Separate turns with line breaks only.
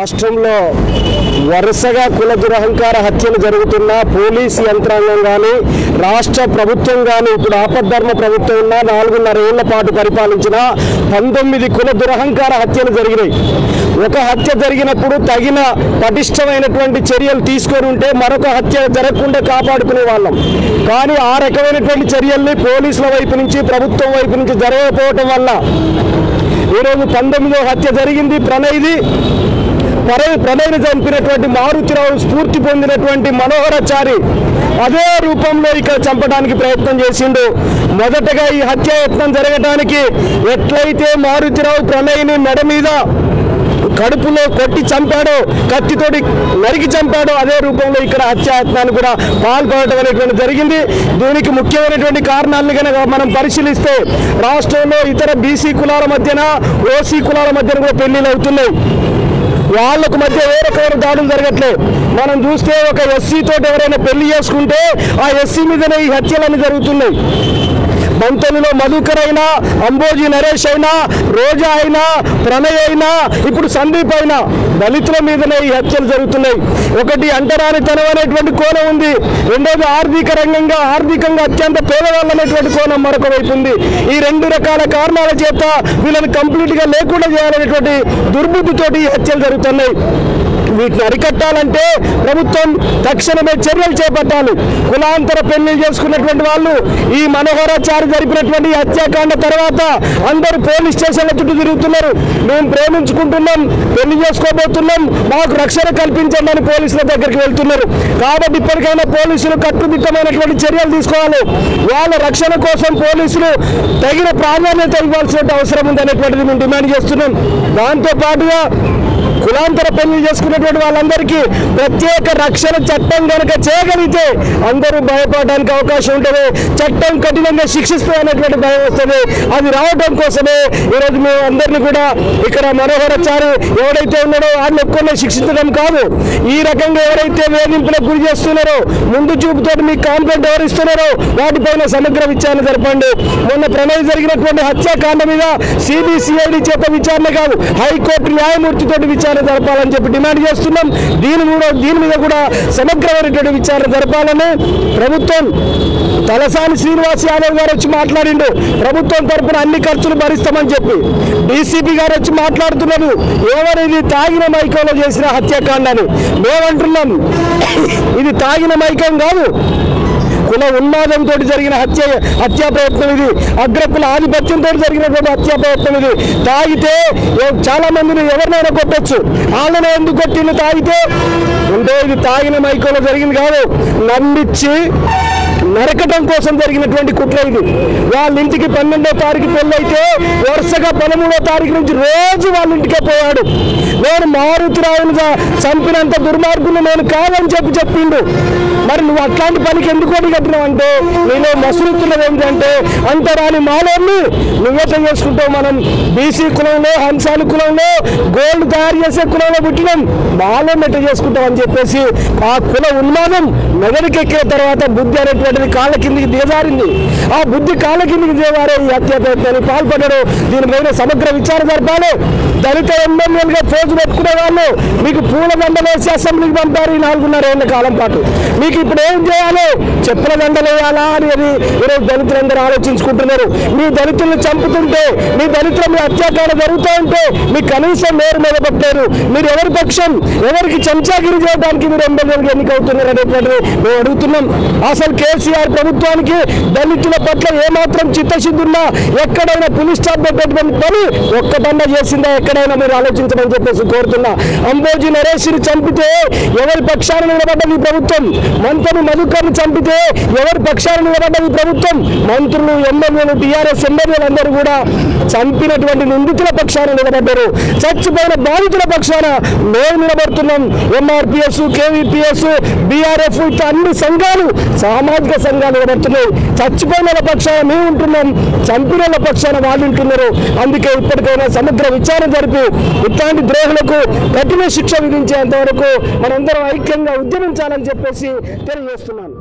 రాష్ట్రంలో వరుసగా కుల దురహంకార హత్యలు జరుగుతున్న పోలీసు యంత్రాంగం కానీ రాష్ట్ర ప్రభుత్వం కానీ ఇప్పుడు ఆపద్ధర్మ ప్రభుత్వం ఉన్న నాలుగున్నర ఏళ్ల పాటు పరిపాలించిన పంతొమ్మిది కుల దురహంకార హత్యలు జరిగినాయి ఒక హత్య జరిగినప్పుడు తగిన పటిష్టమైనటువంటి చర్యలు తీసుకొని ఉంటే మరొక హత్య జరగకుండా కాపాడుకునే వాళ్ళం కానీ ఆ రకమైనటువంటి చర్యల్ని పోలీసుల వైపు నుంచి ప్రభుత్వం వైపు నుంచి జరగకపోవటం వల్ల ఈరోజు పంతొమ్మిదో హత్య జరిగింది ప్రణయ్ది ప్రణయ్ ప్రణయ్ని చంపినటువంటి మారుతిరావు స్ఫూర్తి పొందినటువంటి మనోహరాచారి అదే రూపంలో ఇక్కడ చంపడానికి ప్రయత్నం చేసిండు మొదటగా ఈ హత్యాయత్నం జరగడానికి ఎట్లయితే మారుతిరావు ప్రణయ్ని మెడ మీద కడుపులో కొట్టి చంపాడో కత్తితోటి నరికి చంపాడో అదే రూపంలో ఇక్కడ హత్యాయత్నాన్ని కూడా పాల్పడటం అనేటువంటి జరిగింది దీనికి ముఖ్యమైనటువంటి కారణాలను కనుక మనం పరిశీలిస్తే రాష్ట్రంలో ఇతర బీసీ కులాల మధ్యన ఓసీ కులాల మధ్యన కూడా పెళ్లిళ్ళు అవుతున్నాయి వాళ్ళకు మధ్య ఏ రకమైన దాడులు జరగట్లే మనం చూస్తే ఒక ఎస్సీ తోటి ఎవరైనా పెళ్లి చేసుకుంటే ఆ ఎస్సీ మీదనే ఈ హత్యలన్నీ జరుగుతున్నాయి బంతలులో మధుకర్ అయినా అంబోజీ నరేష్ అయినా రోజా అయినా ప్రణయ్ అయినా ఇప్పుడు సందీప్ అయినా దళితుల మీదనే ఈ హత్యలు జరుగుతున్నాయి ఒకటి అంటరానితనం అనేటువంటి కోణం ఉంది రెండోది ఆర్థిక రంగంగా ఆర్థికంగా అత్యంత పేదవాళ్ళు అనేటువంటి కోణం మరొక వైపు ఉంది ఈ రెండు రకాల కారణాల చేత వీళ్ళని కంప్లీట్ గా లేకుండా చేయాలనేటువంటి దుర్బుద్ధితోటి ఈ హత్యలు జరుగుతున్నాయి వీటిని అరికట్టాలంటే ప్రభుత్వం తక్షణమే చర్యలు చేపట్టాలి కులాంతర పెళ్లి చేసుకున్నటువంటి వాళ్ళు ఈ మనోహరాచారి జరిపినటువంటి ఈ హత్యాకాండ తర్వాత అందరూ పోలీస్ స్టేషన్ల చుట్టూ తిరుగుతున్నారు మేము ప్రేమించుకుంటున్నాం పెళ్లి చేసుకోబోతున్నాం మాకు రక్షణ కల్పించండి అని పోలీసుల దగ్గరికి వెళ్తున్నారు కాబట్టి ఇప్పటికైనా పోలీసులు కట్టుదిట్టమైనటువంటి చర్యలు తీసుకోవాలి వాళ్ళ రక్షణ కోసం పోలీసులు తగిన ప్రాధాన్యత ఇవ్వాల్సిన అవసరం ఉంది అనేటువంటిది మేము డిమాండ్ చేస్తున్నాం దాంతో పాటుగా కులాంతర పెళ్లి చేసుకున్నటువంటి వాళ్ళందరికీ ప్రత్యేక రక్షణ చట్టం కనుక చేయగలిగితే అందరూ భయపడడానికి అవకాశం ఉంటుంది చట్టం కఠినంగా శిక్షిస్తుంది అనేటువంటి భయం వస్తుంది అది రావడం కోసమే ఈరోజు మేము అందరినీ కూడా ఇక్కడ మనోహరాచారి ఎవడైతే ఉన్నాడో వాడిని ఒక్కరినే శిక్షించడం కాదు ఈ రకంగా ఎవరైతే వేధింపులకు గురి చేస్తున్నారో ముందు చూపుతో మీకు కాంప్లైంట్ ఎవరు ఇస్తున్నారో వాటిపైన సమగ్ర విచారణ జరపండి మొన్న ప్రణయ్ జరిగినటువంటి హత్యాకాండ మీద సిబిసిఐడి చేత విచారణ కాదు హైకోర్టు న్యాయమూర్తితో విచారణ జరపాలని చెప్పి డిమాండ్ చేస్తున్నాం దీని కూడా దీని మీద కూడా సమగ్రమైనటువంటి విచారణ జరపాలని ప్రభుత్వం తలసాని శ్రీనివాస్ యాదవ్ గారు వచ్చి మాట్లాడిండు ప్రభుత్వం తరపున అన్ని ఖర్చులు భరిస్తామని చెప్పి డీసీపీ గారు వచ్చి మాట్లాడుతున్నారు ఎవరు ఇది తాగిన మైకంలో చేసిన హత్యాకాండని మేమంటున్నాం ఇది తాగిన మైకం కాదు కుల ఉన్మాదంతో జరిగిన హత్య హత్యా ప్రయత్నం ఇది అగ్రకుల ఆధిపత్యంతో జరిగినటువంటి హత్యా ప్రయత్నం ఇది తాగితే ఎవ- చాలా మందిని ఎవరినైనా కొట్టొచ్చు వాళ్ళని ఎందుకు కొట్టింది తాగితే అంటే ఇది తాగిన మైకంలో జరిగింది కాదు నమ్మిచ్చి నరకటం కోసం జరిగినటువంటి కుట్ర ఇది వాళ్ళ ఇంటికి పన్నెండో తారీఖు పెళ్ళైతే వరుసగా పదమూడో తారీఖు నుంచి రోజు వాళ్ళ ఇంటికే పోయాడు నేను మారుతిరావుని చ- చంపినంత దుర్మార్గులు నేను కాదని చెప్పి చెప్పిండు మరి నువ్వు అట్లాంటి పనికి ఎందుకు ఒడి కట్టినావు అంటే నేను మసులుతున్నది ఏంటంటే అంతరాని మాలోని నువ్వెట్లా చేసుకుంటావు మనం బీసీ కులంలో హంసాలి కులంలో గోల్డ్ తయారు చేసే కులంలో పుట్టినాం మాలో ఎట్లా చేసుకుంటాం అని చెప్పేసి ఆ కుల ఉన్మాదం మెదడుకెక్కిన తర్వాత బుద్ధి అనేటువంటిది కాళ్ళ కిందికి దిగజారింది ఆ బుద్ధి కాళ్ళ కిందికి దిగజారే ఈ హత్య ప్రయత్నానికి పాల్పడ్డారు దీనిపైన సమగ్ర విచారణ జరపాలి దళిత ఎమ్మెల్యేలుగా పోజు పెట్టుకునే వాళ్ళు మీకు పూల దండలు వేసి అసెంబ్లీకి పంపారు ఈ నాలుగున్నర ఏళ్ల కాలం పాటు మీకు ఇప్పుడు ఏం చేయాలి చెప్పుల దండలు వేయాలా అని అది ఈరోజు దళితులందరూ ఆలోచించుకుంటున్నారు మీ దళితులను చంపుతుంటే మీ దళితుల మీ అత్యాచారం జరుగుతూ ఉంటే మీకు కనీసం మేరు మీద పట్టారు మీరు ఎవరి పక్షం ఎవరికి చెంచాగిరి చేయడానికి మీరు ఎమ్మెల్యేలుగా ఎన్నికవుతున్నారు అనేటువంటిది మేము అడుగుతున్నాం అసలు కేసీఆర్ ప్రభుత్వానికి దళితుల పట్ల ఏమాత్రం చిత్తశుద్ధి ఉన్నా ఎక్కడైనా పులిస్ స్టాప్ పెట్టేటువంటి పని ఒక్క బండ చేసిందా ఎక్కడైనా మీరు ఆలోచించమని చెప్పేసి కోరుతున్నా అంబోజీ నరేష్ని చంపితే ఎవరి పక్షాన నిలబడ్డది ఈ ప్రభుత్వం మంత్రులు మధుకర్ని చంపితే ఎవరి పక్షాన నిలబడ్డది ఈ ప్రభుత్వం మంత్రులు ఎమ్మెల్యేలు టీఆర్ఎస్ ఎమ్మెల్యేలు అందరూ కూడా చంపినటువంటి నిందితుల పక్షాన నిలబడ్డారు చచ్చిపోయిన బాధితుల పక్షాన మేము నిలబడుతున్నాం ఎంఆర్పిఎస్ కేవీపీఎస్ బీఆర్ఎఫ్ ఇట్లా అన్ని సంఘాలు సామాజిక సంఘాలు నిలబడుతున్నాయి చచ్చిపోయిన వాళ్ళ పక్షాన మేము ఉంటున్నాం చంపిన వాళ్ళ పక్షాన వాళ్ళు ఉంటున్నారు అందుకే ఇప్పటికైనా సమగ్ర విచారణ జరిపి ఇట్లాంటి ద్రోహులకు కఠిన శిక్ష విధించేంత వరకు మనందరం ఐక్యంగా ఉద్యమించాలని చెప్పేసి తెలియజేస్తున్నాను